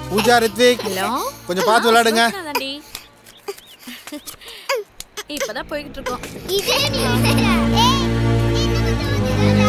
Pooja Rithvik hello கொஞ்சம் பார்த்து விளையாடுங்க தாண்டி இப்பதான் போய்கிட்டு இருக்கோம் இதே நீ ஏய் இன்னும்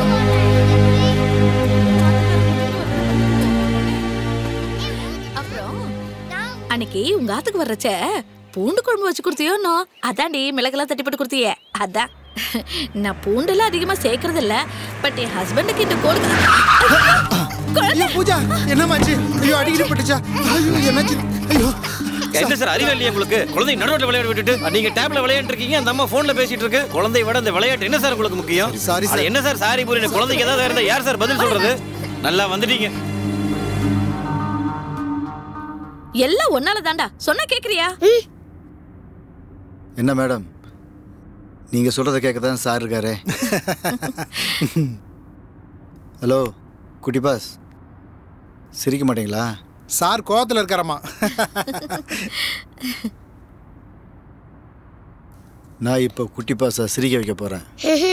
அப்புறம் அன்னைக்கு உங்க ஆத்துக்கு வர்றச்ச பூண்டு குழம்பு வச்சு கொடுத்தியோன்னோ அதான்டி மிளகெல்லாம் தட்டி போட்டு கொடுத்தியே அதான் நான் பூண்டெல்லாம் அதிகமா சேர்க்கறது இல்ல பட் என் ஹஸ்பண்டுக்கு இந்த கோடு ஐயோ பூஜா என்னமாச்சு ஐயோ அடிக்கடி பட்டுச்சா ஐயோ என்னாச்சு ஐயோ என்ன சார் அறிவு இல்லையா உங்களுக்கு குழந்தை நடுவில் விளையாட விட்டுட்டு நீங்க டேப்ல விளையாட்டு இருக்கீங்க அந்த அம்மா போன்ல பேசிட்டு இருக்கு குழந்தைய விட அந்த விளையாட்டு என்ன சார் உங்களுக்கு முக்கியம் Sorry, sir. அட என்ன சார் சாரி பூரி குழந்தைக்கு ஏதாவது இருந்தா யார் சார் பதில் சொல்றது நல்லா வந்துட்டீங்க எல்லாம் ஒன்னால தாண்டா சொன்னா கேக்குறியா என்ன மேடம் நீங்க சொல்றத கேட்க தான் சார் இருக்காரு ஹலோ குட்டி பாஸ் சிரிக்க மாட்டீங்களா சார் கோவத்துல இருக்காரம்மா நான் இப்போ குட்டி பாஸை சிரிக்க வைக்க போறேன்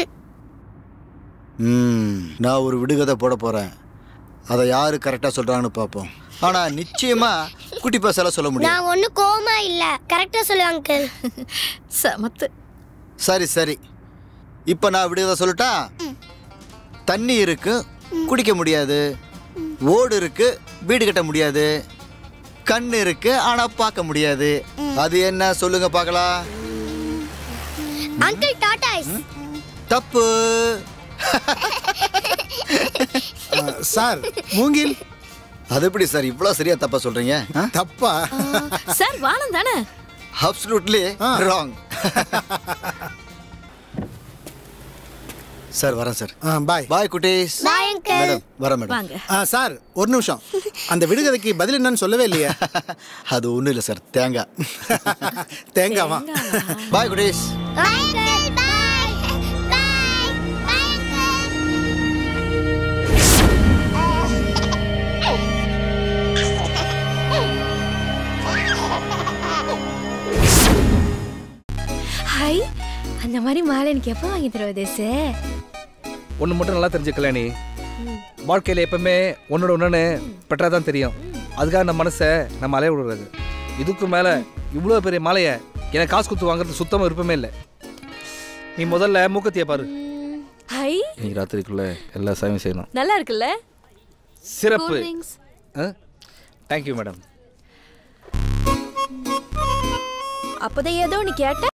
ம் நான் ஒரு விடுகதை போட போறேன் அதை யாரு கரெக்டாக சொல்றாங்கன்னு பார்ப்போம் ஆனா நிச்சயமா குட்டி பாஸால சொல்ல முடியும் நான் ஒண்ணு கோமா இல்ல கரெக்டா சொல்லு அங்கிள் சமத்து சரி சரி இப்போ நான் விடுகதை சொல்லட்டா தண்ணி இருக்கு குடிக்க முடியாது ஓடு இருக்கு வீடு கட்ட முடியாது கண் இருக்கு ஆனா பார்க்க முடியாது அது என்ன சொல்லுங்க பார்க்கலாம் அங்கிள் டாடா ஐஸ் தப்பு அஹ், சார் மூங்கில் அது எப்படி சார் இவ்வளோ சரியா தப்பா சொல்றீங்க தப்பா சார் வானம் தானே அப்சல்யூட்லி ஆ. ராங் சார் வரேன் சார் பாய் பாய் குட்டீஸ் பாய் அங்கிள் மேடம் வரேன் மேடம் வாங்க சார் ஒரு நிமிஷம் அந்த விடுகதைக்கு பதில் என்னன்னு சொல்லவே இல்லையே அது ஒன்றும் இல்லை சார் தேங்காய் தேங்காவா பாய் குட்டீஸ் bye uncle bye bye bye uncle hi அந்த மாதிரி மாலை எனக்கு எப்போ வாங்கி தருவ தேசு ஒன்று மட்டும் நல்லா தெரிஞ்சு கல்யாணி வாழ்க்கையில் எப்பவுமே ஒன்னோட ஒன்று பெட்டராக தான் தெரியும் அதுக்காக நம்ம மனசை நம்ம அலைய விடுறது இதுக்கு மேலே இவ்வளோ பெரிய மாலையை எனக்கு காசு கொடுத்து வாங்குறது சுத்தமாக விருப்பமே இல்லை நீ முதல்ல மூக்கத்திய பாரு ஹை இன்னைக்கு ராத்திரிக்குள்ளே எல்லா சேவையும் செய்யணும் நல்லா இருக்குல்ல சிறப்பு ட்ரிங்க்ஸ் தேங்க்யூ மேடம் அப்போதான் ஏதோ நீ கேட்ட